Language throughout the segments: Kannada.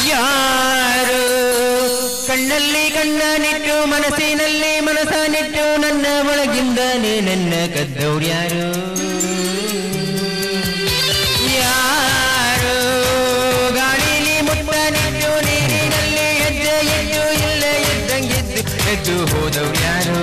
ಯಾರು ಕಣ್ಣಲ್ಲಿ ಕಣ್ಣನಿಟ್ಟು ಮನಸ್ಸಿನಲ್ಲಿ ಮನಸ್ಸನಿಟ್ಟು ನನ್ನ ಒಳಗಿಂದನೇ ನನ್ನ ಕದ್ದವ್ರ್ಯಾರು ಯಾರು ಗಾಳಿಲಿ ಮುಟ್ಟನಿಟ್ಟು ನೀರಿನಲ್ಲಿ ಹೆಜ್ಜೆ ಇಟ್ಟು ಇಲ್ಲ ಇದ್ದಂಗಿದ್ದು ಎದ್ದು ಹೋದವ್ರ್ಯಾರು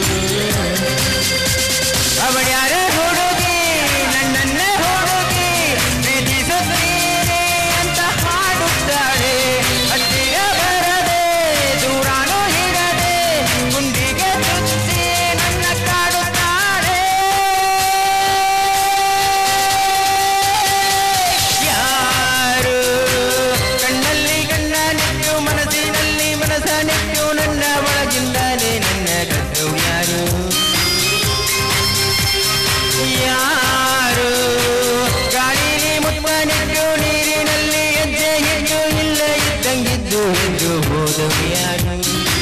ಅವಳ್ಯಾರ ಹುಡುಗಿ ನನ್ನನ್ನ ಹುಡುಗಿ ಪ್ರೀತಿಸುತ್ತೀರಿ ಅಂತ ಹಾಡುತ್ತಾಳೆ ಹತ್ತಿರ ಬರದೆ ದೂರಾನು ಹಿಡದೆ ಗುಂಡಿಗೆ ಚುಚ್ಚಿ ನನ್ನ ಕಾಡುತ್ತಾಳೆ ಯಾರು ಕಣ್ಣಲ್ಲಿ ಕಣ್ಣ ನಿಟ್ಟು ಮನಸ್ಸಿನಲ್ಲಿ ಮನಸ್ಸ ನಿಟ್ಟು ನನ್ನ ಒಳಗಿಂದಲೇ ನನ್ನ ಕದ್ದು ಯಾರು ಯಾರು ಗಾಳಿಲಿ ಮುತ್ತನಿಟ್ಟು ನೀರಿನಲ್ಲಿ ಹೆಜ್ಜೆ ಇಟ್ಟು ಇಲ್ಲ ಇದ್ದಂಗಿದ್ದು ಎಂದು ಹೋದವು ಯಾರು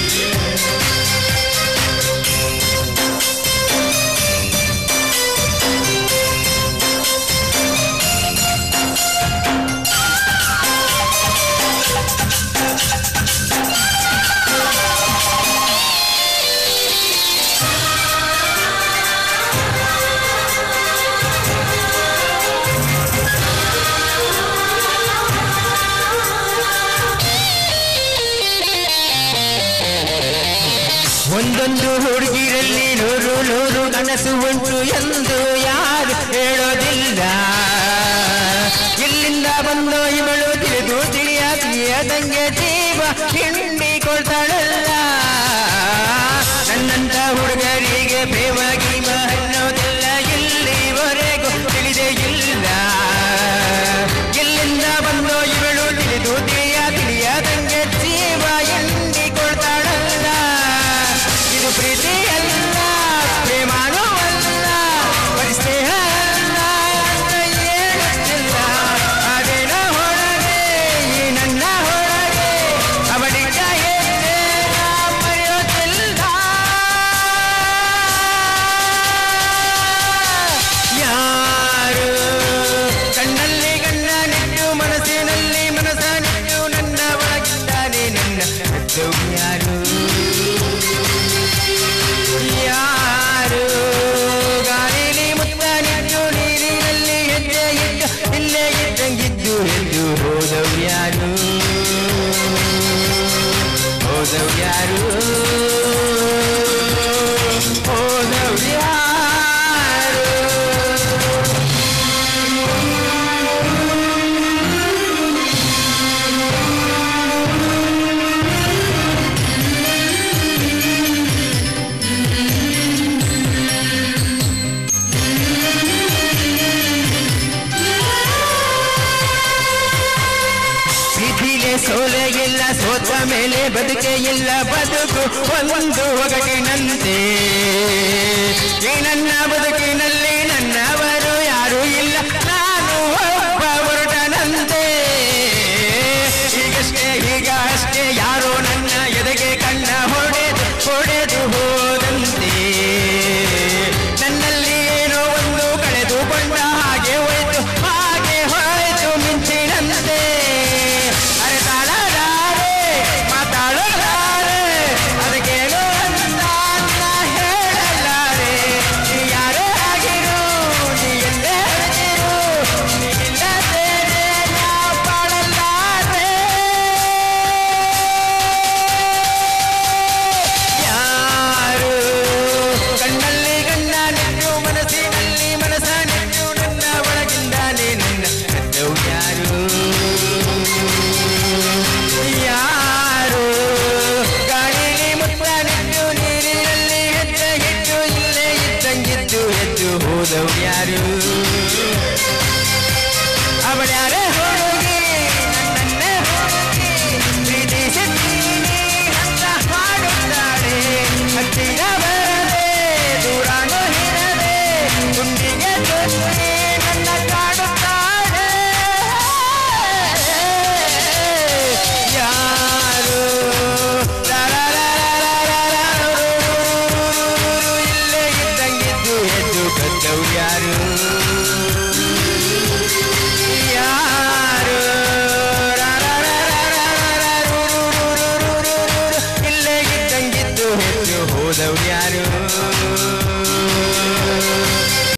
ಒಂದೊಂದು ಹುಡುಗಿರಲ್ಲಿ ನೂರು ನೂರು ಕನಸು ಉಂಟು ಎಂದು ಯಾರು ಹೇಳೋದಿಲ್ಲ ಇಲ್ಲಿಂದ ಬಂದು ಇವಳು ತಿಳಿದು ತಿಳಿಯ ತಿಳಿಯದಂಗೆ ಜೀವ ಹಿಂಡಿ ಕೊಡ್ತಾಳಲ್ಲ ನನ್ನಂತ ಹುಡುಗರಿಗೆ ಪ್ರೇಮ ಗೀಮ ಅನ್ನೋದಿಲ್ಲ ಇಲ್ಲಿವರೆಗೂ ತಿಳಿದೇ ಇಲ್ಲ ಇಲ್ಲಿಂದ ಬಂದು ಇವಳು ತಿಳಿದು ತಿಳಿಯ ತಿಳಿಯದಂಗೆ ಜೀವ ಹಿಂಡಿ ಕೊಡ್ತಾಳಲ್ಲ ಇದು ಪ್ರೀತಿ ಅಲ್ಲ ಪ್ರೇಮಾನು ಅಲ್ಲ ಬರೀ ಸ್ನೇಹ ಅಲ್ಲ ಅಂತ ಹೇಳುತ್ತಿಲ್ಲ ಅದೇನ ಹೊರಗೆ ಈ ನನ್ನ ಹೊರಗೆ ಅವಳಿಗ ಹೆಜ್ಜೆ ನಾ ಮರೆಯೋದಿಲ್ಲ ಯಾರು ಕಣ್ಣಲ್ಲಿ ಕಣ್ಣ ನಿಟ್ಟು ಮನಸ್ಸಿನಲ್ಲಿ ಮನಸ್ಸ ನಿಟ್ಟು ನನ್ನ ಒಳಗಿದ್ದಾನೆ ನನ್ನ ಕದ್ದವು ಯಾರು ಯಾರು ಗಾಳಿಲಿ ಮುತ್ತ ನಿಟ್ಟು ನೀರಿನಲ್ಲಿ ಹೆಜ್ಜೆ ಇಟ್ಟು ಇಲ್ಲೇ ಇದ್ದಂಗಿದ್ದು ಎಂದು ಹೋದವು ಯಾರು ಹೋದವು ಯಾರು ಹೋದವು ಯಾರು ಪ್ರೀತಿಗೆ ಸೋಲೆ ಇಲ್ಲ ಸೋತ ಮೇಲೆ ಬದುಕೆ ಇಲ್ಲ ಬದುಕು ಒಂದು ಒಗಟಿನಂತೆ ಈ ನನ್ನ ಬದುಕಿನಲ್ಲಿ ನನ್ನವರು ಯಾರೂ ಇಲ್ಲ ನಾನು ಒಬ್ಬ ಹೊರಟನಂತೆ ಈಗಷ್ಟೇ ಈಗ ಅಷ್ಟೇ ಯಾರೋ ನನ್ನ ಎದೆಗೆ ಕಣ್ಣ ಹೊಡೆದು ಹೊಡೆದು ಹೋದಂತೆ ನನ್ನಲ್ಲಿ ಏನೋ ಒಂದು ಕಳೆದುಕೊಂಡ ಹಾಗೆ ಹೋಯ್ತು ಹಾಗೆ ಹೋಯ್ತು ಮಿಂಚಿನಂತೆ ಅರೆ ತಾಳಲಾರೆ ಮಾತಾಡಲಾರೆ ಅದಕ್ಕೇನು ಅಂತ ನಾ ಹೇಳಲಾರೆ ನೀ ಯಾರೇ ಆಗಿರು ನೀ ಎಲ್ಲೇ ಹರಿದಿರು ನೀ ಇಲ್ಲದೇನೆ ನಾ ಬಾಳಲಾರೆ ಯಾರು ಕಣ್ಣಲ್ಲಿ ಗಣ್ಣ ನಿಟ್ಟು ಮನಸ್ಸಿನಲ್ಲಿ ಮನಸ್ಸ ನಿಟ್ಟು ನನ್ನ ಒಳಗಿಂದಾನೆ ನನ್ನ ಕದ್ದವು ಯಾರು ಯಾರು ಗಾಳಿಲಿ ಮುತ್ತ ನಿಟ್ಟು ನೀರಿನಲ್ಲಿ ಹೆಜ್ಜೆ ಇಟ್ಟು ಇಲ್ಲೇ ಇದ್ದಂಗಿದ್ದು ಎದ್ದು ಹೋದವು ಯಾರು ಅವಳ್ಯಾರೇ ಹುಡುಗಿ ನನ್ನನ್ನೇ ಹುಡುಗಿ ಪ್ರೀತಿಸಿದ್ದೀನಿ ಅಂತ ಹಾಡುತ್ತಾಳೆ ಹತ್ತಿರ ಬರದೆ ದೂರಾನು ಹಿರದೆ ಗುಂಡಿಗೆ ಚುಚ್ಚಿ ನನ್ನ ಕಾಡುತ್ತಾಳೆ ಯಾರು ಇಲ್ಲೇ ಇದ್ದಂಗಿದ್ದು ಎದ್ದು ಕದ್ದವು ಯಾರು